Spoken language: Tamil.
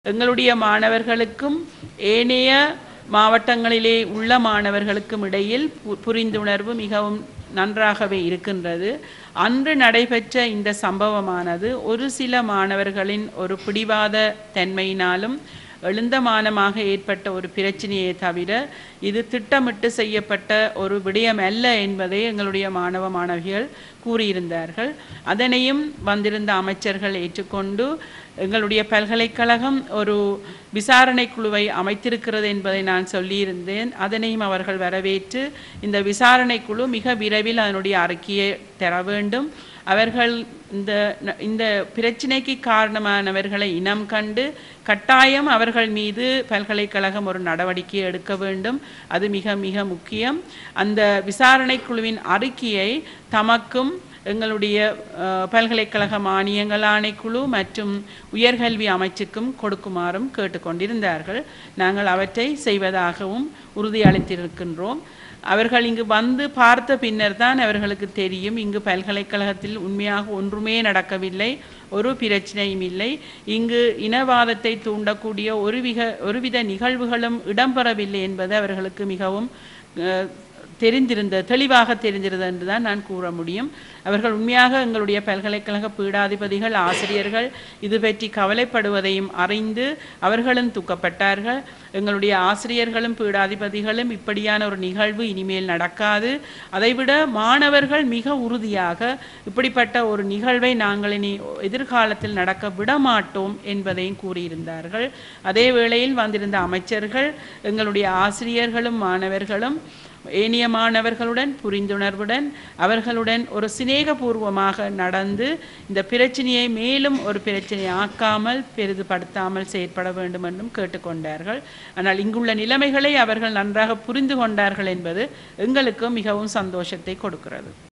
எங்களுடைய மாணவர்களுக்கும் ஏனைய மாவட்டங்களிலே உள்ள மாணவர்களுக்கும் இடையில் பு- புரிந்துணர்வு மிகவும் நன்றாகவே இருக்கின்றது அன்று நடைபெற்ற இந்த சம்பவமானது ஒரு சில மாணவர்களின் ஒரு பிடிவாத தன்மையினாலும் எழுந்தமானமாக ஏற்பட்ட ஒரு பிரச்சனையே தவிர இது திட்டமிட்டு செய்யப்பட்ட ஒரு விடயம் அல்ல என்பதை எங்களுடைய மாணவ மாணவிகள் கூறியிருந்தார்கள் அதனையும் வந்திருந்த அமைச்சர்கள் ஏற்றுக்கொண்டு எங்களுடைய பல்கலைக்கழகம் ஒரு விசாரணை குழுவை அமைத்திருக்கிறது என்பதை நான் சொல்லியிருந்தேன் அதனையும் அவர்கள் வரவேற்று இந்த விசாரணை குழு மிக விரைவில் அதனுடைய அறிக்கையை தர வேண்டும் அவர்கள் இந்த இந்த பிரச்சினைக்கு காரணமானவர்களை இனம் கண்டு கட்டாயம் அவர்கள் மீது பல்கலைக்கழகம் ஒரு நடவடிக்கை எடுக்க வேண்டும் அது மிக மிக முக்கியம் அந்த விசாரணை குழுவின் அறிக்கையை தமக்கும் எங்களுடைய அஹ், பல்கலைக்கழக மானியங்கள் ஆணைக்குழு மற்றும் உயர்கல்வி அமைச்சுக்கும் கொடுக்குமாறும் கேட்டுக்கொண்டிருந்தார்கள் நாங்கள் அவற்றை செய்வதாகவும் உறுதியளித்திருக்கின்றோம் அவர்கள் இங்கு வந்து பார்த்த பின்னர் தான் அவர்களுக்கு தெரியும் இங்கு பல்கலைக்கழகத்தில் உண்மையாக ஒன்றுமே நடக்கவில்லை ஒரு பிரச்சனையும் இல்லை இங்கு இனவாதத்தை தூண்டக்கூடிய ஒருவிக ஒருவித நிகழ்வுகளும் இடம்பெறவில்லை என்பது அவர்களுக்கு மிகவும் அஹ், தெரிந்திருந்த தெளிவாக தெரிந்திருந்தது என்று தான் நான் கூற முடியும் அவர்கள் உண்மையாக எங்களுடைய பல்கலைக்கழக பீடாதிபதிகள் ஆசிரியர்கள் இது பற்றி கவலைப்படுவதையும் அறிந்து அவர்களும் துக்கப்பட்டார்கள் எங்களுடைய ஆசிரியர்களும் பீடாதிபதிகளும் இப்படியான ஒரு நிகழ்வு இனிமேல் நடக்காது அதைவிட மாணவர்கள் மிக உறுதியாக இப்படிப்பட்ட ஒரு நிகழ்வை நாங்கள் இனி எதிர்காலத்தில் நடக்க விட மாட்டோம் என்பதையும் கூறியிருந்தார்கள் அதே வேளையில் வந்திருந்த அமைச்சர்கள் எங்களுடைய ஆசிரியர்களும் மாணவர்களும் ஏனைய மாணவர்களுடன் புரிந்துணர்வுடன் அவர்களுடன் ஒரு சிநேகபூர்வமாக நடந்து இந்த பிரச்சனையை மேலும் ஒரு பிரச்சனை ஆக்காமல் பெரிதுபடுத்தாமல் செயற்பட வேண்டும் என்றும் கேட்டுக்கொண்டார்கள் ஆனால் இங்குள்ள நிலைமைகளை அவர்கள் நன்றாக புரிந்து கொண்டார்கள் என்பது எங்களுக்கு மிகவும் சந்தோஷத்தை கொடுக்கிறது